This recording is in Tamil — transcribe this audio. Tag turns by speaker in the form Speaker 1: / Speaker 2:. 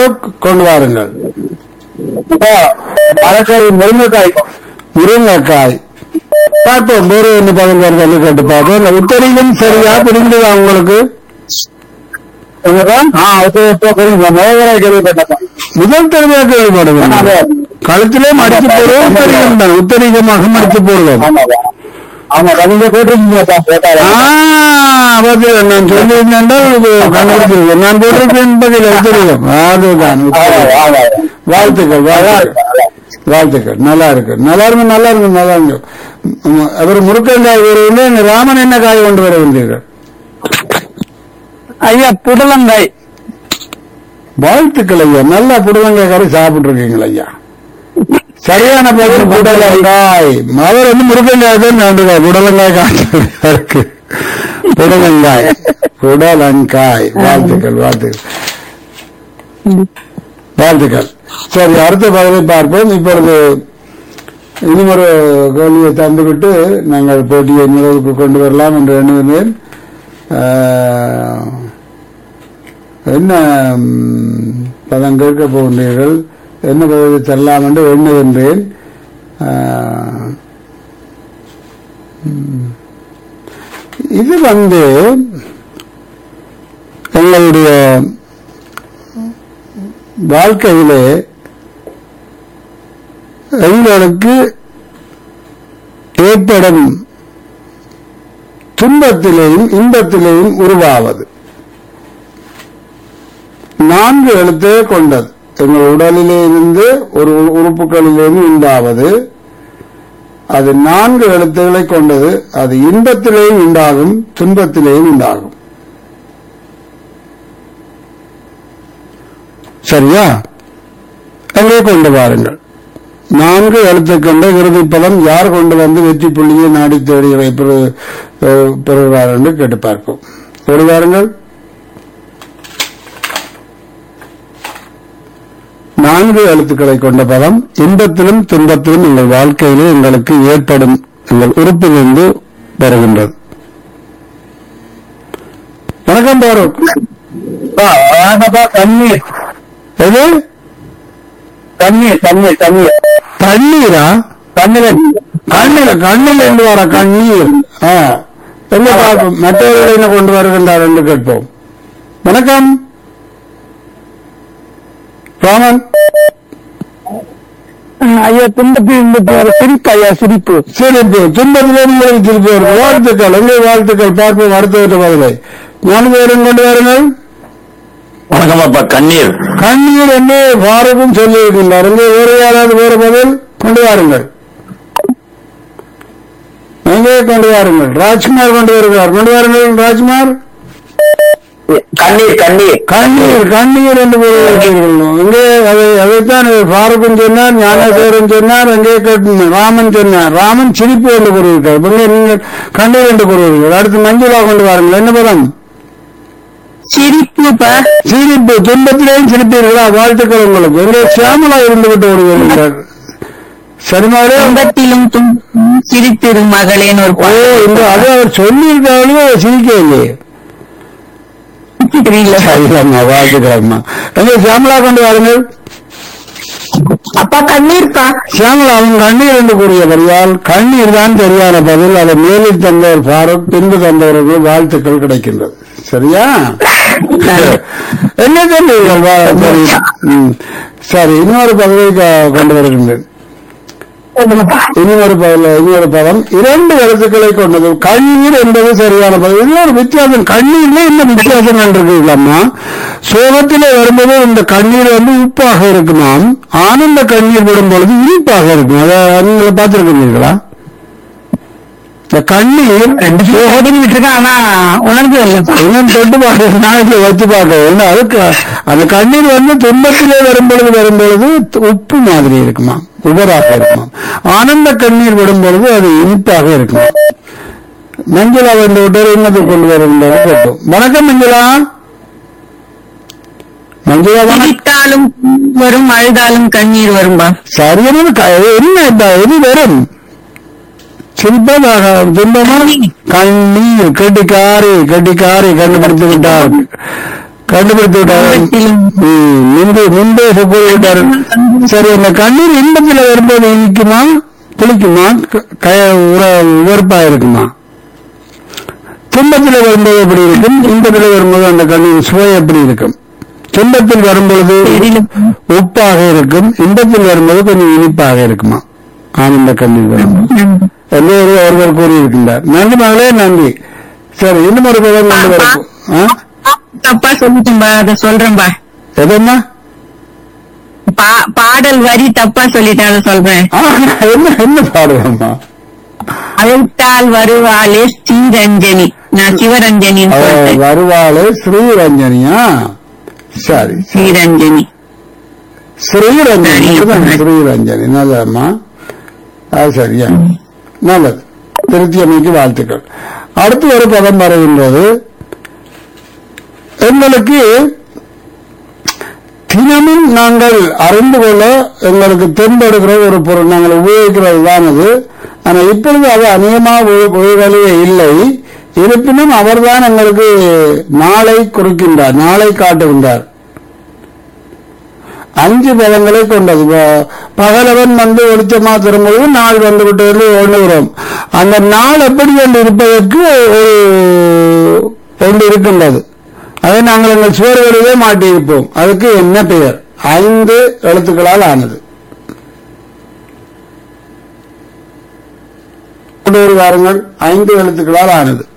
Speaker 1: பாரூக் கொண்டு வாருங்கள்
Speaker 2: மரக்கறி முருங்கைக்காய்
Speaker 1: முருங்கைக்காய் பார்ப்போம் வேறு என்ன பதில் வருது கேட்டு பார்ப்போம் உத்தரியும் சரியா புரிந்துதா உங்களுக்கு
Speaker 2: ஆ அது இப்போ புரியுது முருங்கைக்காய் கேள்விப்பட்டேன்
Speaker 1: முதல் தடவை கேள்விப்படுவது கழுத்திலே மடித்து போடுவோம் உத்தரிகம் தான் உத்தரிகமாக மடித்து போடுவோம்
Speaker 2: ஆமாவா ஆமா நீங்க போட்டிருக்கீங்க கேட்டாரு
Speaker 1: ஆ, பதில் நான் சொல்லியிருந்தேன் கண்டுபிடிச்சிருக்கேன் நான் போட்டிருக்கேன் பதில் உத்தரிகம் அதுதான் உத்தரிகம். வாழ்த்துக்கள் வாழ்த்துக்கள் வாழ்த்துக்கள் நல்லா இருக்கு நல்லா இருக்கு நல்லா இருக்கு நல்லா இருக்கு உம், அவர் முருக்கங்காய் வருவதில்லை ராமன் என்ன காய் கொண்டு வர வந்தீர்கள்
Speaker 2: ஐயா புடலங்காய்
Speaker 1: வாழ்த்துக்கள் ஐயா நல்லா புடலங்காய் கறி சாப்பிட்டு இருக்கீங்களா ஐயா சரியான பதில் புடலங்காய் அவர் வந்து முருக்கங்காய் தான் வேண்டுங்க புடலங்காய் காய் இருக்கு புடலங்காய் புடலங்காய் வாழ்த்துக்கள் வாழ்த்துக்கள் வாழ்த்துக்கள் சரி அடுத்த பதிலை பார்ப்போம் இப்பொழுது இன்னும் ஒரு கேள்வியை தந்துவிட்டு நாங்கள் போட்டியை நிறைவுக்கு கொண்டு வரலாம் என்று எண்ணுகிறேன் ஆஹ், என்ன ம், பதம் கேட்க போகின்றீர்கள் என்ன பதிலை தரலாம் என்று எண்ணுகின்றேன் ஆஹ், ம், இது வந்து எங்களுடைய வாழ்க்கையிலே எங்களுக்கு ஏற்படும் துன்பத்திலேயும் இன்பத்திலேயும் உருவாவது நான்கு எழுத்தே கொண்டது எங்கள் உடலிலே இருந்து ஒரு உ- உறுப்புகளிலிருந்து உண்டாவது அது நான்கு எழுத்துக்களை கொண்டது அது இன்பத்திலேயும் உண்டாகும் துன்பத்திலேயும் உண்டாகும் சரியா அங்கே கொண்டு வாருங்கள் நான்கு எழுத்து கொண்ட இறுதி பதம் யார் கொண்டு வந்து வெற்றி புள்ளியை நாடி தேடி பெறு- பெறு- பெறுகிறார் என்று கேட்டு பார்ப்போம் கொண்டு வாருங்கள் நான்கு எழுத்துக்களை கொண்ட பதம் இன்பத்திலும் துன்பத்திலும் எங்கள் வாழ்க்கையிலே எங்களுக்கு ஏற்படும் எங்கள் உறுப்பிலிருந்து வருகின்றது வணக்கம் பாரூக்
Speaker 2: தண்ணீர்
Speaker 1: எது
Speaker 2: தண்ணீர் தண்ணீர் தண்ணீர்
Speaker 1: தண்ணீரா
Speaker 2: தண்ணீர்
Speaker 1: கண்ணில் கண்ணில் இருந்து வர கண்ணீர் ஆ. எங்க பார்ப்போம் மற்றவர்களை என்ன கொண்டு வருகின்றார் என்று கேட்போம் வணக்கம் ராமன்
Speaker 2: ஐயா துன்பத்தில் இருந்து போற சிரிப்பு ஐயா சிரிப்பு
Speaker 1: சிரிப்பு துன்பத்திலே உங்களுக்கு திருப்பி வரும் வாழ்த்துக்கள் எங்கே வாழ்த்துக்கள் பார்ப்போம் அடுத்த பதிலை நான்கு பேரும் கொண்டு வாருங்கள்
Speaker 3: வணக்கம் அப்பா கண்ணீர்
Speaker 1: கண்ணீர் என்று பாரதும் சொல்லியிருக்கின்றார் எங்கே வேறு யாராவது வேறு பதில் கொண்டு வாருங்கள் எங்கே கொண்டு வாருங்கள் ராஜ்குமார் கொண்டு வருகிறார் கொண்டு வாருங்கள் ராஜ்குமார்
Speaker 3: கண்ணீர் கண்ணீர்
Speaker 1: கண்ணீர் கண்ணீர் என்று கூறுகிறீர்கள் இங்கே அதை அதைத்தான் பாரதம் சொன்னார் ஞானசேகரன் சொன்னார் அங்கே கேட்டு ராமன் சொன்னார் ராமன் சிரிப்பு என்று கூறுகிறார் இங்கே நீங்கள் கண்ணீர் என்று கூறுகிறீர்கள் அடுத்து மஞ்சுளா கொண்டு வாருங்கள் என்ன பதம்
Speaker 2: சிரிப்பு
Speaker 1: சிரிப்பு துன்பத்திலேயும் சிரிப்பீர்களா வாழ்த்துக்கள் உங்களுக்கு எங்கே சியாமலா இருந்து விட்டு வருகிறார் சரிமாரே
Speaker 2: துன்பத்திலும் சிரித்திரும் மகளேன்னு ஒரு
Speaker 1: ஓ இந்த அது அவர் சொல்லியிருக்காலும் சிரிக்கவில்லை
Speaker 2: தெரியல
Speaker 1: சரிதாம்மா வாழ்த்துக்கிறேம்மா எங்கே சியாமலா கொண்டு வாருங்கள்
Speaker 2: அப்பா கண்ணீர்ப்பா
Speaker 1: சியாமலா அவன் கண்ணீர் என்று கூறியபடியால் கண்ணீர் தான் சரியான பதில் அதை மேலில் தந்தவர் பாரூக் பின்பு தந்தவருக்கு வாழ்த்துக்கள் கிடைக்கின்றது சரியா என்ன சொன்னீர்கள் வா- சரி ம். சரி இன்னொரு பதவியை க- கொண்டு வருகின்றேன் இன்னொரு பதில் இன்னொரு பதம் இரண்டு எழுத்துக்களை கொண்டது கண்ணீர் என்பது சரியான பதம் இன்னொரு வித்தியாசம் கண்ணீர்ல என்ன வித்தியாசம் கண்டிருக்கீங்களம்மா சோகத்திலே வரும்போது இந்த கண்ணீர் வந்து உப்பாக இருக்குமாம் ஆனந்த கண்ணீர் விடும் பொழுது இனிப்பாக இருக்கும் அதை நீங்க பார்த்திருக்கிறீர்களா இந்த கண்ணீர்
Speaker 2: ஓடிட்டு இருக்கேன் ஆனா உணர்ந்து இல்லப்பா
Speaker 1: இன்னும் தொட்டு பார்க்க நாளைக்கு வச்சு பார்க்க வேண்டும் அதுக்கு அந்த கண்ணீர் வந்து துன்பத்திலே வரும்பொழுது வரும்பொழுது உப்பு மாதிரி இருக்குமா உபராக இருக்குமா ஆனந்த கண்ணீர் விடும் பொழுது அது இனிப்பாக இருக்குமா மஞ்சுளா வந்து விட்டு இன்னத்தை கொண்டு வருகின்றது கேட்டோம் வணக்கம் மஞ்சுளா மஞ்சுளா வணக்கம்
Speaker 2: சிரித்தாலும் வரும் அழுதாலும் கண்ணீர் வரும்பா
Speaker 1: சரியான க- என்ன இப்ப எது வரும் சிரிப்பதாக துன்பமா கண்ணீர் கெட்டிக்காரி கெட்டிக்காரி கண்டுபிடித்து விட்டார் கண்டுபிடித்து விட்டாரு
Speaker 2: இன்பத்திலும்
Speaker 1: ம், முன்பு முன்பே கூறிவிட்டாரு சரி அந்த கண்ணீர் இன்பத்துல வரும்போது இனிக்குமா புளிக்குமா க- க- உர- உவர்ப்பா இருக்குமா துன்பத்தில் வரும்போது எப்படி இருக்கும் இன்பத்தில் வரும்போது அந்த கண்ணீர் சுவை எப்படி இருக்கும் துன்பத்தில் வரும்பொழுது
Speaker 2: எதிலும்
Speaker 1: உப்பாக இருக்கும் இன்பத்தில் வரும்போது கொஞ்சம் இனிப்பாக இருக்குமா ஆனந்த கண்ணீர் வரும்போது என்று ஒரு ஒருவர் கூறியிருக்கின்றார் நன்றி மகளே நன்றி சரி இன்னும் ஒரு பதம் கொண்டு வரப்போ ஆ?
Speaker 2: தப்பா சொல்லிட்டேன்பா அதை சொல்றேன்பா
Speaker 1: எதம்மா
Speaker 2: பா- பாடல் வரி தப்பா சொல்லிட்டேன் அதை சொல்றேன்
Speaker 1: ஆ, என்ன என்ன பாடுவோம்மா
Speaker 2: அழைத்தால் வருவாளே ஸ்ரீரஞ்சனி நான் சிவரஞ்சனின்னு
Speaker 1: அவ
Speaker 2: சொல்றேன்
Speaker 1: வருவாளே ஸ்ரீரஞ்சனியா சரி
Speaker 2: ஸ்ரீரஞ்சனி
Speaker 1: ஸ்ரீரஞ்சனி
Speaker 2: சரி.
Speaker 1: இதுதான் ஸ்ரீரஞ்சனி நல்லதம்மா அது சரியா நல்லது திருத்தியமைக்கு வாழ்த்துக்கள் அடுத்து ஒரு பதம் வருகின்றது எங்களுக்கு தினமும் நாங்கள் அறிந்து கொள்ள எங்களுக்கு தென்படுகிற ஒரு பொருள் நாங்கள் உபயோகிக்கிறது தான் அது ஆனால் இப்பொழுது அது அநேகமாக உபயோகலையே இல்லை இருப்பினும் அவர்தான் எங்களுக்கு நாளை குறிக்கின்றார் நாளை காட்டுகின்றார் அஞ்சு பதங்களை கொண்டது ப- பகலவன் வந்து வெளிச்சமா திரும்புவது நாள் வந்து விட்டது எண்ணுகிறோம் அந்த நாள் எப்படி என்று இருப்பதற்கு ஒரு ஒன்று இருக்கின்றது அதை நாங்கள் எங்கள் சுவர்களிலே மாட்டியிருப்போம் அதுக்கு என்ன பெயர் ஐந்து எழுத்துக்களால் ஆனது கொண்டு வாருங்கள் ஐந்து எழுத்துக்களால் ஆனது